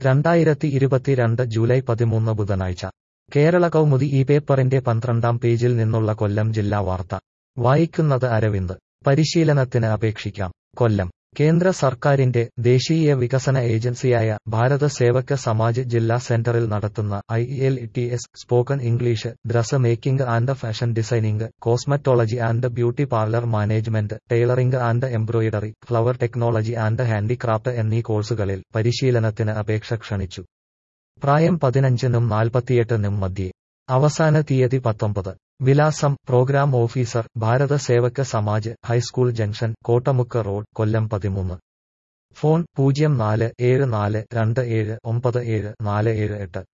രണ്ടായിരത്തി ഇരുപത്തിരണ്ട് ജൂലൈ പതിമൂന്ന് ബുധനാഴ്ച കേരള കൗമുദി ഈ പേപ്പറിന്റെ പന്ത്രണ്ടാം പേജിൽ നിന്നുള്ള കൊല്ലം ജില്ലാ വാർത്ത വായിക്കുന്നത് അരവിന്ദ് പരിശീലനത്തിന് അപേക്ഷിക്കാം കൊല്ലം കേന്ദ്ര സർക്കാരിന്റെ ദേശീയ വികസന ഏജൻസിയായ ഭാരത സേവക സമാജ് ജില്ലാ സെന്ററിൽ നടത്തുന്ന I L T S spoken English dress making and fashion designing cosmetology and beauty parlour management tailoring and embroidery flower technology and handicraft എന്നീ കോഴ്സുകളിൽ പരിശീലനത്തിന് അപേക്ഷ ക്ഷണിച്ചു പ്രായം പതിനഞ്ചിനും നാൽപ്പത്തിയെട്ടിനും മധ്യേ അവസാന തീയതി പത്തൊമ്പത് വിലാസം programme officer Bharata Sevak Samaj high school junction Kottamukku road Kollam പതിമൂന്ന് ഫോൺ പൂജ്യം നാല് ഏഴ് നാല് രണ്ട് ഏഴ് ഒമ്പത് ഏഴ് നാല് ഏഴ് എട്ട്